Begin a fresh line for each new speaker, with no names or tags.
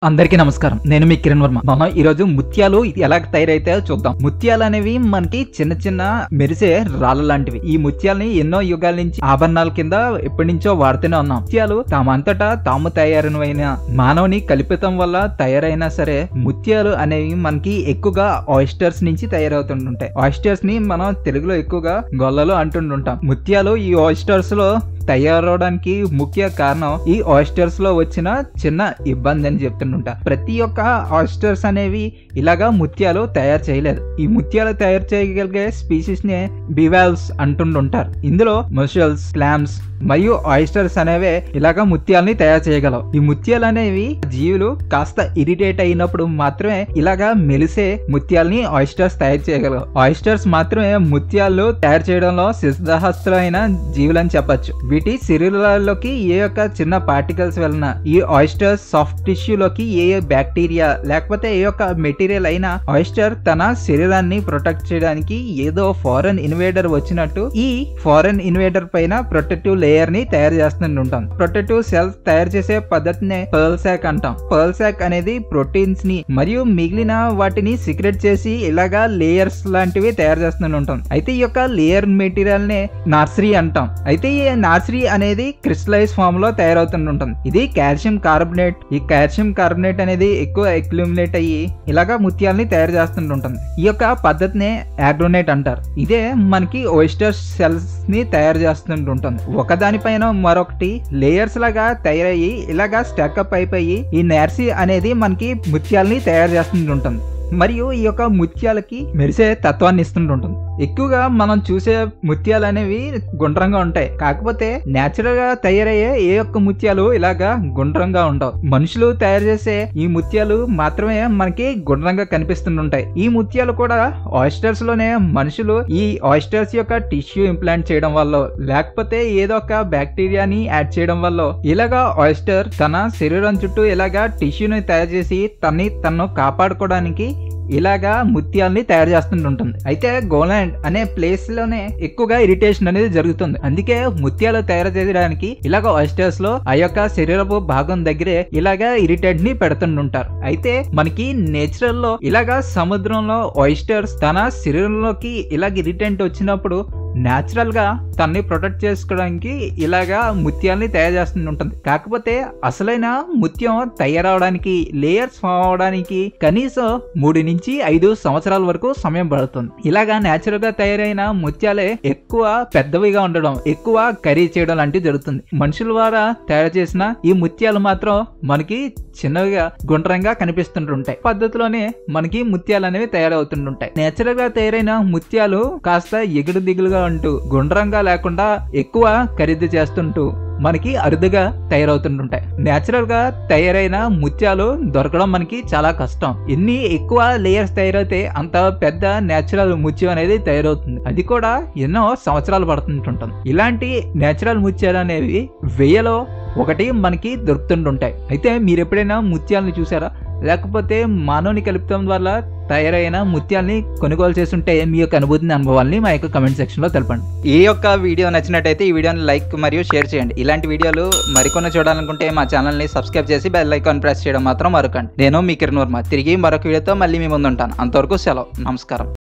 అందరికీ నమస్కారం నేను మీ కిరణ్ వర్మ మనం ఈ రోజు ముత్యాలు ఎలా తయారైతాయో చూద్దాం ముత్యాలు అనేవి మనకి చిన్న చిన్న మెరిసే రాళ్ళ లాంటివి ఈ ముత్యాలని ఎన్నో యుగాల నుంచి ఆభరణాల కింద ఎప్పటి నుంచో వాడుతూనే ఉన్నాం ముత్యాలు తామంతటా తాము తయారైన మానవుని కల్పితం వల్ల తయారైనా సరే ముత్యాలు అనేవి మనకి ఎక్కువగా ఆయిస్టర్స్ నుంచి తయారవుతుంటుంటాయి ఆయిస్టర్స్ ని మనం తెలుగులో ఎక్కువగా గొల్లలు అంటుంటుంటాం ముత్యాలు ఈ ఆయిస్టర్స్ లో తయారవడానికి ముఖ్య కారణం ఈ ఆయిస్టర్స్ లో వచ్చిన చిన్న ఇబ్బంది అని చెప్తుంటా ప్రతి ఒక్క ఆయిస్టర్స్ అనేవి ఇలాగా ముత్యాలు తయారు చేయలేదు ఈ ముత్యాలు తయారు చేయగలిగే స్పీసీస్ నే బివాల్వ్స్ అంటుంటుంటారు ఇందులో మషల్స్ క్లామ్స్ మరియు ఆయిస్టర్స్ అనేవే ఇలాగ ముత్యాలని తయారు చేయగలవు ఈ ముత్యాలు అనేవి జీవులు కాస్త ఇరిటేట్ అయినప్పుడు మాత్రమే ఇలాగా మెలిసే ముత్యాలని ఆయిస్టర్స్ తయారు చేయగలవు ఆయిస్టర్స్ మాత్రమే ముత్యాలు తయారు చేయడంలో సిద్ధహస్తులైన జీవులని చెప్పొచ్చు వీటి శరీరాల్లోకి ఏ యొక్క చిన్న పార్టికల్స్ వలన ఈ ఆయిస్టర్స్ సాఫ్ట్ టిష్యూలోకి ఏ ఏ బ్యాక్టీరియా లేకపోతే ఏ యొక్క మెటీరియల్ అయినా ఆయిస్టర్ తన శరీరాన్ని ప్రొటెక్ట్ చేయడానికి ఏదో ఫారెన్ ఇన్వేడర్ వచ్చినట్టు ఈ ఫారెన్ ఇన్వేడర్ పైన ప్రొటెక్టివ్ లేయర్ ని తయారు చేస్తుంటాం ప్రొటెక్టివ్ సెల్స్ తయారు చేసే పద్ధతినే పర్ల్ సాక్ అంటాం పర్ల్ సాక్ అనేది ప్రోటీన్స్ ని మరియు మిగిలిన వాటిని సీక్రెట్ చేసి ఇలాగా లేయర్స్ లాంటివి తయారు చేస్తుంటాం అయితే ఈ యొక్క లేయర్ మెటీరియల్ నే నర్సరీ అంటాం అయితే ఈ నర్సరీ అనేది క్రిస్టలైజ్ ఫామ్ లో తయారవుతుంటుంది ఇది కాల్షియం కార్బోనేట్ ఈ కాల్షియం కార్బోనేట్ అనేది ఎక్కువ ఎక్యుమిలేట్ అయ్యి ఇలాగా ముత్యాలని తయారు చేస్తుంటుంది ఈ యొక్క పద్ధతినే యాగ్రోనేట్ అంటారు ఇదే మనకి ఓయిస్టర్ సెల్స్ ని తయారు చేస్తుంటుంది ఒకదానిపైన మరొకటి లేయర్స్ లాగా తయారయ్యి ఇలాగా స్టాకప్ అయిపోయి ఈ నేర్సీ అనేది మనకి ముత్యాలని తయారు చేస్తుంటుంది మరియు ఈ యొక్క ముత్యాలకి మెరిసే తత్వాన్ని ఇస్తుంటుంటుంది ఎక్కువగా మనం చూసే ముత్యాలు అనేవి గుండ్రంగా ఉంటాయి కాకపోతే నేచురల్ గా తయారయ్యే ఏ ఒక్క ముత్యాలు ఇలాగా గుండ్రంగా ఉండవు మనుషులు తయారు చేసే ఈ ముత్యాలు మాత్రమే మనకి గుండ్రంగా కనిపిస్తుంటాయి ఈ ముత్యాలు కూడా ఆయిస్టర్స్ లోనే మనుషులు ఈ ఆయిస్టర్స్ యొక్క టిష్యూ ఇంప్లాంట్ చేయడం వల్ల లేకపోతే ఏదో ఒక బ్యాక్టీరియాని యాడ్ చేయడం వల్ల ఇలాగా ఆయిస్టర్ తన శరీరం చుట్టూ ఇలాగా టిష్యూని తయారు చేసి తన్ని తను కాపాడుకోవడానికి ఇలాగా ముత్యాల్ని తయారు చేస్తుంటుంది అయితే గోలాండ్ అనే ప్లేస్ లోనే ఎక్కువగా ఇరిటేషన్ అనేది జరుగుతుంది అందుకే ముత్యాలు తయారు చేయడానికి ఇలాగ ఆయిస్టర్స్ లో ఆ యొక్క శరీరపు భాగం దగ్గరే ఇలాగా ఇరిటేట్ ని పెడుతుంటుంటారు అయితే మనకి నేచురల్ లో ఇలాగా సముద్రంలో ఆయిస్టర్స్ తన శరీరంలోకి ఇలాగ ఇరిటెంట్ వచ్చినప్పుడు న్యాచురల్ గా తన్ని ప్రొటెక్ట్ చేసుకోవడానికి ఇలాగా ముత్యాల్ని తయారు చేస్తుంటుంది కాకపోతే అసలైన ముత్యం తయారవడానికి లేయర్స్ ఫామ్ అవడానికి కనీసం మూడు నుంచి ఐదు సంవత్సరాల వరకు సమయం పడుతుంది ఇలాగా న్యాచురల్ గా తయారైన ముత్యాలే ఎక్కువ పెద్దవిగా ఉండడం ఎక్కువ కర్రీ చేయడం లాంటివి జరుగుతుంది మనుషుల ద్వారా తయారు చేసిన ఈ ముత్యాలు మాత్రం మనకి చిన్నవిగా గుండ్రంగా కనిపిస్తుంటుంటాయి పద్ధతిలోనే మనకి ముత్యాలు అనేవి తయారవుతుంటుంటాయి నేచురల్ గా తయారైన ముత్యాలు కాస్త ఎగుడు దిగులుగా ఉంటూ గుండ్రంగా లేకుండా ఎక్కువ ఖరీదు చేస్తుంటూ మనకి అరుదుగా తయారవుతుంటుంటాయి నేచురల్ గా తయారైన ముత్యాలు దొరకడం మనకి చాలా కష్టం ఎన్ని ఎక్కువ లేయర్స్ తయారైతే అంత పెద్ద నేచురల్ ముత్యం అనేది తయారవుతుంది అది కూడా ఎన్నో సంవత్సరాలు పడుతుంటుంటుంది ఇలాంటి నేచురల్ ముత్యాలు అనేవి వెయ్యలో ఒకటి మనకి దొరుకుతుంటుంటాయి అయితే మీరు ఎప్పుడైనా ముత్యాలను చూసారా లేకపోతే మానవుని కలుపుతం వల్ల తయారైన ముత్యాల్ని కొనుగోలు చేస్తుంటే మీ యొక్క అనుభూతిని అనుభవాల్ని మా యొక్క కమెంట్ సెక్షన్ లో తెలపండి ఈ యొక్క వీడియో నచ్చినట్టయితే ఈ వీడియోని లైక్ మరియు షేర్ చేయండి ఇలాంటి వీడియోలు మరికొన్ని చూడాలనుకుంటే మా ఛానల్ ని సబ్స్క్రైబ్ చేసి బెల్ ఐకాన్ ప్రెస్ చేయడం మాత్రం మరొకండి నేను మీ కిరణ్ వర్మ తిరిగి మరొక వీడియోతో మళ్ళీ మీ ముందు ఉంటాను అంతవరకు సెలవు నమస్కారం